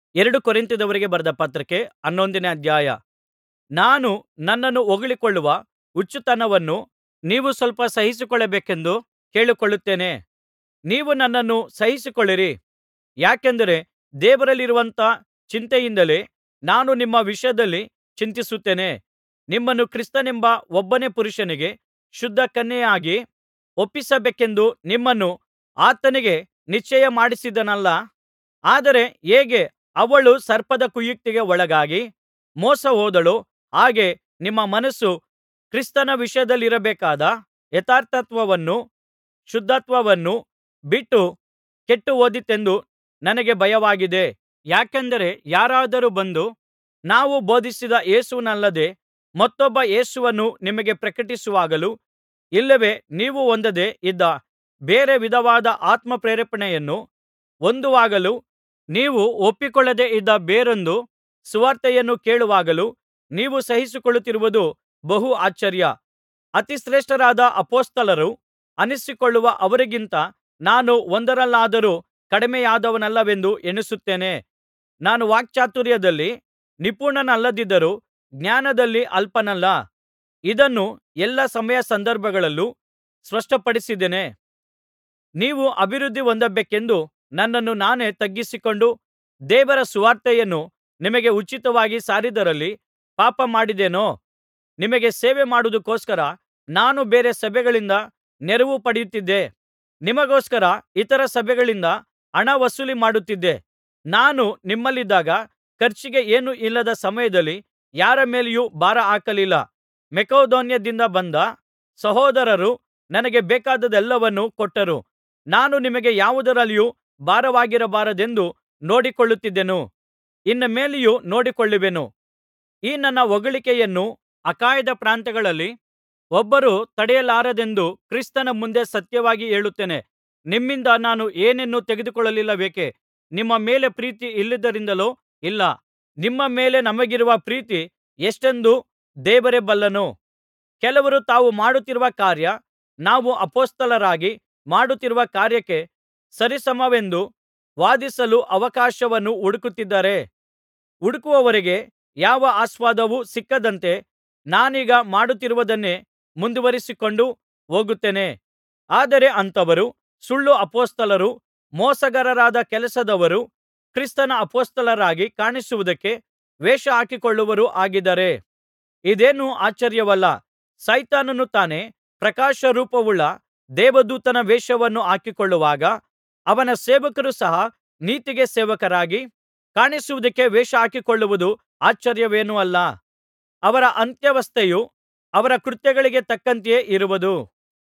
ಎರಡು ಕೊರಿಂಥದವರಿಗೆ ಬರೆದ ಪತ್ರಿಕೆ ಹನ್ನೊಂದನೇ ಅಧ್ಯಾಯ ನಾನು ನನ್ನನ್ನು ಹೊಗಳಿಕೊಳ್ಳುವ ಹುಚ್ಚುತನವನ್ನು ನೀವು ಸ್ವಲ್ಪ ಸಹಿಸಿಕೊಳ್ಳಬೇಕೆಂದು ಕೇಳಿಕೊಳ್ಳುತ್ತೇನೆ ನೀವು ನನ್ನನ್ನು ಸಹಿಸಿಕೊಳ್ಳಿರಿ ಯಾಕೆಂದರೆ ದೇವರಲ್ಲಿರುವಂಥ ಚಿಂತೆಯಿಂದಲೇ ನಾನು ನಿಮ್ಮ ವಿಷಯದಲ್ಲಿ ಚಿಂತಿಸುತ್ತೇನೆ ನಿಮ್ಮನ್ನು ಕ್ರಿಸ್ತನೆಂಬ ಒಬ್ಬನೇ ಪುರುಷನಿಗೆ ಶುದ್ಧ ಕನ್ಯೆಯಾಗಿ ಒಪ್ಪಿಸಬೇಕೆಂದು ನಿಮ್ಮನ್ನು ಆತನಿಗೆ ನಿಶ್ಚಯ ಮಾಡಿಸಿದೆನಲ್ಲಾ ಆದರೆ ಹೇಗೆ ಅವಳು ಸರ್ಪದ ಕುಯುಕ್ತಿಗೆ ಒಳಗಾಗಿ ಮೋಸಹೋದಳೋ ಹಾಗೆ ನಿಮ್ಮ ಮನಸ್ಸು ಕ್ರಿಸ್ತನ ವಿಷಯದಲ್ಲಿರಬೇಕಾದ ಯಥಾರ್ಥತ್ವವನ್ನೂ ಶುದ್ಧತ್ವವನ್ನೂ ಬಿಟ್ಟು ಕೆಟ್ಟುಹೋದೀತೆಂದು ನನಗೆ ಭಯವಾಗಿದೆ ಯಾಕೆಂದರೆ ಯಾರಾದರೂ ಬಂದು ನಾವು ಬೋಧಿಸಿದ ಯೇಸುವನ್ನಲ್ಲದೆ ಮತ್ತೊಬ್ಬ ಯೇಸುವನ್ನು ನಿಮಗೆ ಪ್ರಕಟಿಸುವಾಗಲೂ ಇಲ್ಲವೇ ನೀವು ಹೊಂದದೆ ಇದ್ದ ಬೇರೆ ವಿಧವಾದ ಆತ್ಮಪ್ರೇರಣೆಯನ್ನು ಹೊಂದುವಾಗಲೂ ನೀವು ಒಪ್ಪಿಕೊಳ್ಳದೆ ಇದ್ದ ಬೇರೊಂದು ಸುವಾರ್ತೆಯನ್ನು ಕೇಳುವಾಗಲೂ ನೀವು ಸಹಿಸಿಕೊಳ್ಳುತ್ತಿರುವುದು ಬಹು ಆಶ್ಚರ್ಯ ಅತಿಶ್ರೇಷ್ಠರಾದ ಅಪೊಸ್ತಲರು ಅನ್ನಿಸಿಕೊಳ್ಳುವ ಅವರಿಗಿಂತ ನಾನು ಒಂದರಲ್ಲಾದರೂ ಕಡಿಮೆಯಾದವನಲ್ಲವೆಂದು ಎಣಿಸುತ್ತೇನೆ ನಾನು ವಾಕ್ಚಾತುರ್ಯದಲ್ಲಿ ನಿಪುಣನಲ್ಲದಿದ್ದರೂ ಜ್ಞಾನದಲ್ಲಿ ಅಲ್ಪನಲ್ಲ ಇದನ್ನು ಎಲ್ಲಾ ಸಮಯ ಸಂದರ್ಭಗಳಲ್ಲೂ ಸ್ಪಷ್ಟಪಡಿಸಿದ್ದೇನೆ ನೀವು ಅಭಿವೃದ್ಧಿ ಹೊಂದಬೇಕೆಂದು ನನ್ನನ್ನು ನಾನೇ ತಗ್ಗಿಸಿಕೊಂಡು ದೇವರ ಸುವಾರ್ತೆಯನ್ನು ನಿಮಗೆ ಉಚಿತವಾಗಿ ಸಾರಿದರಲ್ಲಿ ಪಾಪ ಮಾಡಿದೆನೋ ನಿಮಗೆ ಸೇವೆ ಮಾಡುವುದಕ್ಕೋಸ್ಕರ ನಾನು ಬೇರೆ ಸಭೆಗಳಿಂದ ನೆರವು ಪಡೆಯುತ್ತಿದ್ದೆ ನಿಮಗೋಸ್ಕರ ಇತರ ಸಭೆಗಳಿಂದ ಹಣ ವಸೂಲಿ ಮಾಡುತ್ತಿದ್ದೆ ನಾನು ನಿಮ್ಮಲ್ಲಿದ್ದಾಗ ಖರ್ಚಿಗೆ ಏನೂ ಇಲ್ಲದ ಸಮಯದಲ್ಲಿ ಯಾರ ಮೇಲೆಯೂ ಭಾರ ಹಾಕಲಿಲ್ಲ ಮಕೆದೋನ್ಯದಿಂದ ಬಂದ ಸಹೋದರರು ನನಗೆ ಬೇಕಾದದ್ದೆಲ್ಲವನ್ನೂ ಕೊಟ್ಟರು ನಾನು ನಿಮಗೆ ಯಾವುದರಲ್ಲಿಯೂ ಭಾರವಾಗಿರಬಾರದೆಂದು ನೋಡಿಕೊಳ್ಳುತ್ತಿದ್ದೆನು ಇನ್ನು ಮೇಲೆಯೂ ನೋಡಿಕೊಳ್ಳುವೆನು ಈ ನನ್ನ ಹೊಗಳಿಕೆಯನ್ನು ಅಖಾಯದ ಪ್ರಾಂತ್ಯಗಳಲ್ಲಿ ಒಬ್ಬರೂ ತಡೆಯಲಾರರೆಂದು ಕ್ರಿಸ್ತನ ಮುಂದೆ ಸತ್ಯವಾಗಿ ಹೇಳುತ್ತೇನೆ ನಿಮ್ಮಿಂದ ನಾನು ಏನನ್ನೂ ತೆಗೆದುಕೊಳ್ಳಲಿಲ್ಲವೇಕೆ ನಿಮ್ಮ ಮೇಲೆ ಪ್ರೀತಿ ಇಲ್ಲದರಿಂದಲೋ ಇಲ್ಲ ನಿಮ್ಮ ಮೇಲೆ ನಮಗಿರುವ ಪ್ರೀತಿ ಎಷ್ಟೆಂದು ದೇವರೇ ಬಲ್ಲನು ಕೆಲವರು ತಾವು ಮಾಡುತ್ತಿರುವ ಕಾರ್ಯ ನಾವು ಅಪೊಸ್ತಲರಾಗಿ ಮಾಡುತ್ತಿರುವ ಕಾರ್ಯಕ್ಕೆ ಸರಿಸಮವೆಂದು ವಾದಿಸಲು ಅವಕಾಶವನ್ನು ಹುಡುಕುತ್ತಿದ್ದಾರೆ ಹುಡುಕುವವರಿಗೆ ಯಾವ ಆಸ್ಪದವೂ ಸಿಕ್ಕದಂತೆ ನಾನೀಗ ಮಾಡುತ್ತಿರುವುದನ್ನೇ ಮುಂದುವರಿಸಿಕೊಂಡು ಹೋಗುತ್ತೇನೆ ಆದರೆ ಅಂಥವರು ಸುಳ್ಳು ಅಪೊಸ್ತಲರೂ ಮೋಸಗಾರರಾದ ಕೆಲಸದವರೂ ಕ್ರಿಸ್ತನ ಅಪೊಸ್ತಲರಾಗಿ ಕಾಣಿಸುವುದಕ್ಕೆ ವೇಷ ಹಾಕಿಕೊಳ್ಳುವವರೂ ಆಗಿದ್ದಾರೆ ಇದೇನೂ ಆಶ್ಚರ್ಯವಲ್ಲ ಸೈತಾನನು ತಾನೇ ಪ್ರಕಾಶರೂಪವುಳ್ಳ ದೇವದೂತನ ವೇಷವನ್ನು ಹಾಕಿಕೊಳ್ಳುವಾಗ ಅವನ ಸೇವಕರು ಸಹ ನೀತಿಗೆ ಸೇವಕರಾಗಿ ಕಾಣಿಸುವುದಕ್ಕೆ ವೇಷ ಹಾಕಿಕೊಳ್ಳುವುದು ಆಶ್ಚರ್ಯವೇನೂ ಅಲ್ಲ ಅವರ ಅಂತ್ಯಾವಸ್ಥೆಯು ಅವರ ಕೃತ್ಯಗಳಿಗೆ ತಕ್ಕಂತೆಯೇ ಇರುವುದು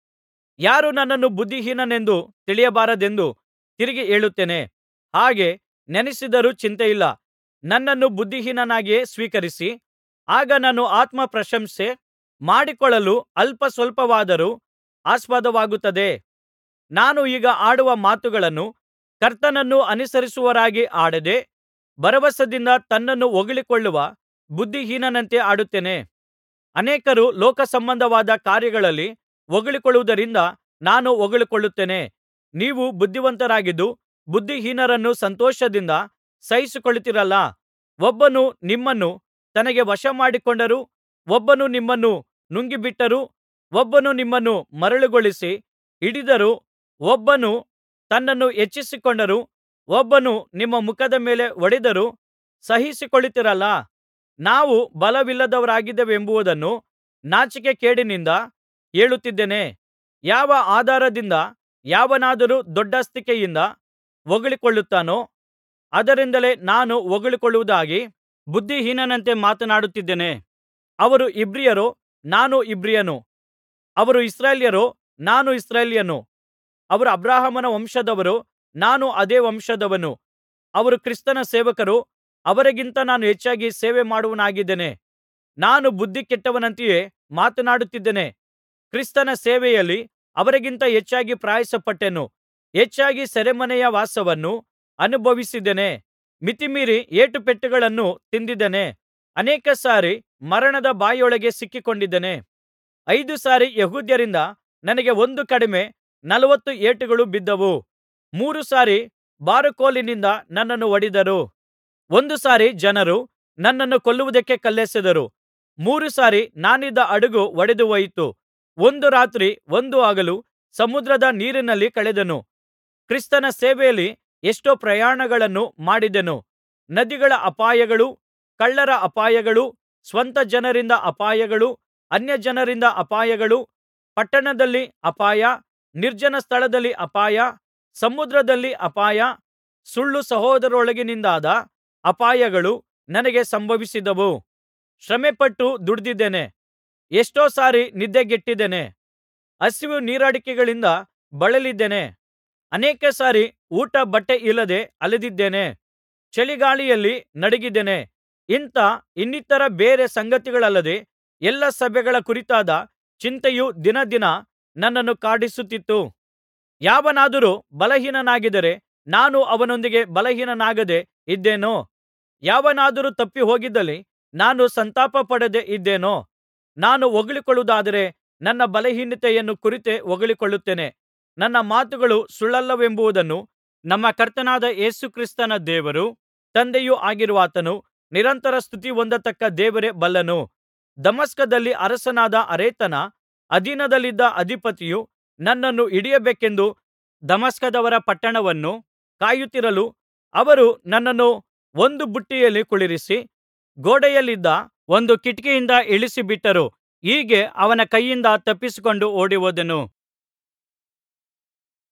ಯಾರೂ ನನ್ನನ್ನು ಬುದ್ಧಿಹೀನನೆಂದು ತಿಳಿಯಬಾರದೆಂದು ತಿರುಗಿ ಹೇಳುತ್ತೇನೆ ಹಾಗೆ ನೆನಸಿದರೂ ಚಿಂತೆಯಿಲ್ಲ ನನ್ನನ್ನು ಬುದ್ಧಿಹೀನನಾಗಿಯೇ ಸ್ವೀಕರಿಸಿ ಆಗ ನಾನು ಆತ್ಮಪ್ರಶಂಸೆ ಮಾಡಿಕೊಳ್ಳಲು ಅಲ್ಪ ಸ್ವಲ್ಪವಾದರೂ ಆಸ್ಪದವಾಗುತ್ತದೆ ನಾನು ಈಗ ಆಡುವ ಮಾತುಗಳನ್ನು ಕರ್ತನನ್ನು ಅನುಸರಿಸುವವರಾಗಿ ಆಡದೆ ಭರವಸದಿಂದ ತನ್ನನ್ನು ಹೊಗಳಿಕೊಳ್ಳುವ ಬುದ್ಧಿಹೀನನಂತೆ ಆಡುತ್ತೇನೆ ಅನೇಕರು ಲೋಕಸಂಬಂಧವಾದ ಕಾರ್ಯಗಳಲ್ಲಿ ಹೊಗಳಿಕೊಳ್ಳುವುದರಿಂದ ನಾನು ಹೊಗಳಿಕೊಳ್ಳುತ್ತೇನೆ ನೀವು ಬುದ್ಧಿವಂತರಾಗಿದ್ದು ಬುದ್ಧಿಹೀನರನ್ನು ಸಂತೋಷದಿಂದ ಸಹಿಸಿಕೊಳ್ಳುತ್ತೀರಲ್ಲಾ ಒಬ್ಬನು ನಿಮ್ಮನ್ನು ತನಗೆ ವಶಮಾಡಿಕೊಂಡರೂ ಒಬ್ಬನು ನಿಮ್ಮನ್ನು ನುಂಗಿಬಿಟ್ಟರೂ ಒಬ್ಬನು ನಿಮ್ಮನ್ನು ಮರಳುಗೊಳಿಸಿ ಹಿಡಿದರೂ ಒಬ್ಬನು ತನ್ನನ್ನು ಹೆಚ್ಚಿಸಿಕೊಂಡರೂ ಒಬ್ಬನು ನಿಮ್ಮ ಮುಖದ ಮೇಲೆ ಹೊಡೆದರೂ ಸಹಿಸಿಕೊಳ್ಳುತ್ತೀರಲ್ಲಾ ನಾವು ಬಲವಿಲ್ಲದವರಾಗಿದ್ದೇವೆಂಬುದನ್ನು ನಾಚಿಕೆಗೇಡಿನಿಂದ ಹೇಳುತ್ತಿದ್ದೇನೆ ಯಾವ ಆಧಾರದಿಂದ ಯಾವನಾದರೂ ದೊಡ್ಡಸ್ತಿಕೆಯಿಂದ ಹೊಗಳಿಕೊಳ್ಳುತ್ತಾನೋ ಅದರಿಂದಲೇ ನಾನು ಹೊಗಳಿಕೊಳ್ಳುವುದಾಗಿ ಬುದ್ಧಿಹೀನನಂತೆ ಮಾತನಾಡುತ್ತಿದ್ದೇನೆ ಅವರು ಇಬ್ರಿಯರೋ ನಾನು ಇಬ್ರಿಯನು ಅವರು ಇಸ್ರಾಯೇಲ್ಯರೋ ನಾನು ಇಸ್ರಾಯೇಲ್ಯನು ಅವರು ಅಬ್ರಹಾಮನ ವಂಶದವರೋ ನಾನು ಅದೇ ವಂಶದವನು ಅವರು ಕ್ರಿಸ್ತನ ಸೇವಕರೋ ಅವರಿಗಿಂತ ನಾನು ಹೆಚ್ಚಾಗಿ ಸೇವೆ ಮಾಡುವವನಾಗಿದ್ದೇನೆ ನಾನು ಬುದ್ಧಿ ಕೆಟ್ಟವನಂತೆಯೇ ಮಾತನಾಡುತ್ತಿದ್ದೇನೆ ಕ್ರಿಸ್ತನ ಸೇವೆಯಲ್ಲಿ ಅವರಿಗಿಂತ ಹೆಚ್ಚಾಗಿ ಪ್ರಯಾಸಪಟ್ಟೆನು ಹೆಚ್ಚಾಗಿ ಸೆರೆಮನೆಯ ವಾಸವನ್ನು ಅನುಭವಿಸಿದ್ದೇನೆ ಮಿತಿಮೀರಿ ಏಟುಪೆಟ್ಟುಗಳನ್ನು ತಿಂದಿದ್ದೇನೆ ಅನೇಕ ಸಾರಿ ಮರಣದ ಬಾಯೊಳಗೆ ಸಿಕ್ಕಿಕೊಂಡಿದ್ದೇನೆ ಐದು ಸಾರಿ ಯೆಹೂದ್ಯರಿಂದ ನನಗೆ ಒಂದು ಕಡಿಮೆ ನಲವತ್ತು ಏಟುಗಳು ಬಿದ್ದವು ಮೂರು ಸಾರಿ ಬಾರುಕೋಲಿನಿಂದ ನನ್ನನ್ನು ಹೊಡೆದರು ಒಂದು ಸಾರಿ ಜನರು ನನ್ನನ್ನು ಕೊಲ್ಲುವುದಕ್ಕೆ ಕಲ್ಲೆಸೆದರು ಮೂರು ಸಾರಿ ನಾನಿದ್ದ ಹಡಗು ಒಡೆದು ಹೋಯಿತು ಒಂದು ರಾತ್ರಿ ಒಂದು ಹಗಲು ಸಮುದ್ರದ ನೀರಿನಲ್ಲಿ ಕಳೆದೆನು ಕ್ರಿಸ್ತನ ಸೇವೆಯಲ್ಲಿ ಎಷ್ಟೋ ಪ್ರಯಾಣಗಳನ್ನು ಮಾಡಿದೆನು ನದಿಗಳ ಅಪಾಯಗಳು ಕಳ್ಳರ ಅಪಾಯಗಳು ಸ್ವಂತ ಜನರಿಂದ ಅಪಾಯಗಳು ಅನ್ಯಜನರಿಂದ ಅಪಾಯಗಳು ಪಟ್ಟಣದಲ್ಲಿ ಅಪಾಯ ನಿರ್ಜನ ಸ್ಥಳದಲ್ಲಿ ಅಪಾಯ ಸಮುದ್ರದಲ್ಲಿ ಅಪಾಯ ಸುಳ್ಳು ಸಹೋದರರೊಳಗಿನಿಂದಾದ ಅಪಾಯಗಳು ನನಗೆ ಸಂಭವಿಸಿದವು ಶ್ರಮೆಪಟ್ಟು ದುಡಿದಿದ್ದೇನೆ ಎಷ್ಟೋ ಸಾರಿ ನಿದ್ದೆಗೆಟ್ಟಿದ್ದೇನೆ ಹಸಿವು ನೀರಡಿಕೆಗಳಿಂದ ಬಳಲಿದ್ದೇನೆ ಅನೇಕ ಸಾರಿ ಊಟ ಬಟ್ಟೆ ಇಲ್ಲದೆ ಅಲೆದಿದ್ದೇನೆ ಚಳಿಗಾಳಿಯಲ್ಲಿ ನಡುಗಿದ್ದೇನೆ ಇಂಥ ಇನ್ನಿತರ ಬೇರೆ ಸಂಗತಿಗಳಲ್ಲದೆ ಎಲ್ಲಾ ಸಭೆಗಳ ಕುರಿತಾದ ಚಿಂತೆಯು ದಿನದಿನ ನನ್ನನ್ನು ಕಾಡಿಸುತ್ತಿತ್ತು ಯಾವನಾದರೂ ಬಲಹೀನನಾಗಿದ್ದರೆ ನಾನು ಅವನೊಂದಿಗೆ ಬಲಹೀನನಾಗದೆ ಇದ್ದೇನೋ ಯಾವನಾದರೂ ತಪ್ಪಿಹೋಗಿದ್ದಲ್ಲಿ ನಾನು ಸಂತಾಪಪಡದೆ ಇದ್ದೇನೋ ನಾನು ಹೊಗಳಿಕೊಳ್ಳುವುದಾದರೆ ನನ್ನ ಬಲಹೀನತೆಯನ್ನು ಕುರಿತೇ ಹೊಗಳಿಕೊಳ್ಳುತ್ತೇನೆ ನನ್ನ ಮಾತುಗಳು ಸುಳ್ಳಲ್ಲವೆಂಬುದನ್ನು ನಮ್ಮ ಕರ್ತನಾದ ಯೇಸು ಕ್ರಿಸ್ತನ ದೇವರೂ ತಂದೆಯೂ ಆಗಿರುವಾತನು ನಿರಂತರ ಸ್ತುತಿ ಹೊಂದತಕ್ಕ ದೇವರೇ ಬಲ್ಲನು ದಮಸ್ಕದಲ್ಲಿ ಅರಸನಾದ ಅರೇತನ ಅಧೀನದಲ್ಲಿದ್ದ ಅಧಿಪತಿಯು ನನ್ನನ್ನು ಹಿಡಿಯಬೇಕೆಂದು ದಮಸ್ಕದವರ ಪಟ್ಟಣವನ್ನು ಕಾಯುತ್ತಿರಲು ಅವರು ನನ್ನನ್ನು ಒಂದು ಬುಟ್ಟಿಯಲ್ಲಿ ಕುಳ್ಳಿರಿಸಿ ಗೋಡೆಯಲ್ಲಿದ್ದ ಒಂದು ಕಿಟಕಿಯಿಂದ ಇಳಿಸಿಬಿಟ್ಟರು ಹೀಗೆ ಅವನ ಕೈಯಿಂದ ತಪ್ಪಿಸಿಕೊಂಡು ಓಡಿಹೋದೆನು